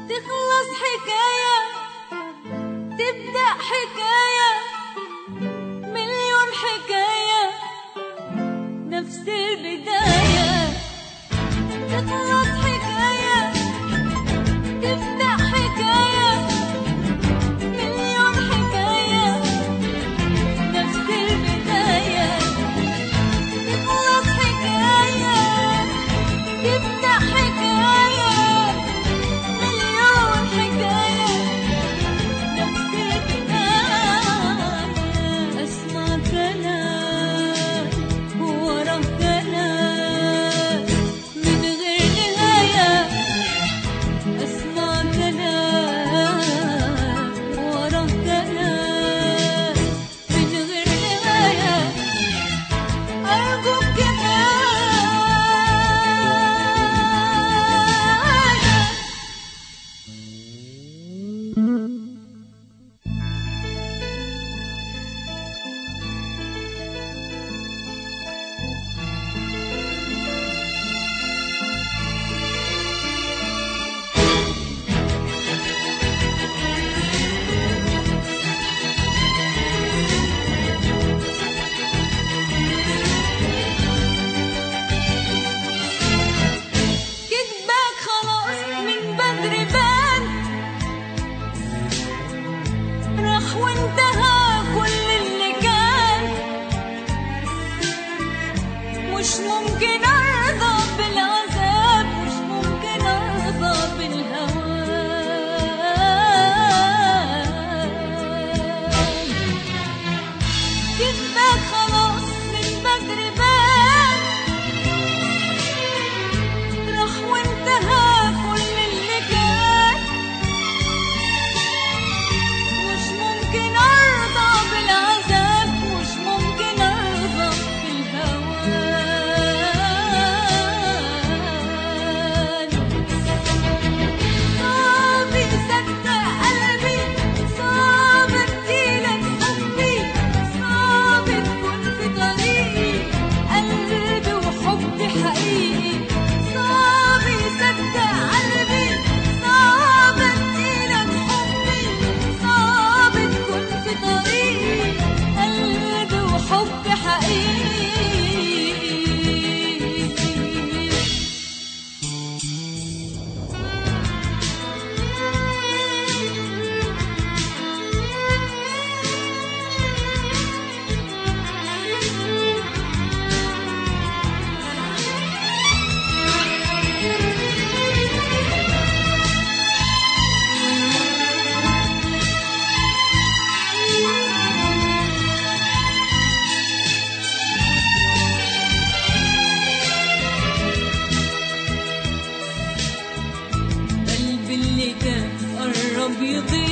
تخلص حكاية تبدأ حكاية مليون حكاية نفس البداية تخلص حكاية تبدأ حكاية مليون حكاية نفس البداية تخلص حكاية تبدأ حكاية مليون حكاية نفس البداية أسمع كلام ورا كلام من غير نهاية أسمع كلام ورا كلام من غير نهاية أرجوك كفاية كدبك خلاص من بدري بان راح وانتهى كل اللي كان مش ممكن ارضى بالعذاب مش ممكن ارضى بالهوان كدبك خلاص من بدري بان راح وانتهى كل اللي كان مش ممكن ارضى بالعذاب مش ممكن ارضى بالهوان صعب يصدق قلبي صعب اديلك حبي صعب تكون في طريقي قلبي وحبي حقيقي صعب يصدق قلبي صعب اديلك حبي صعب تكون في طريقي قلبي وحبي حقيقي قلبي اللي كان قرب يضيع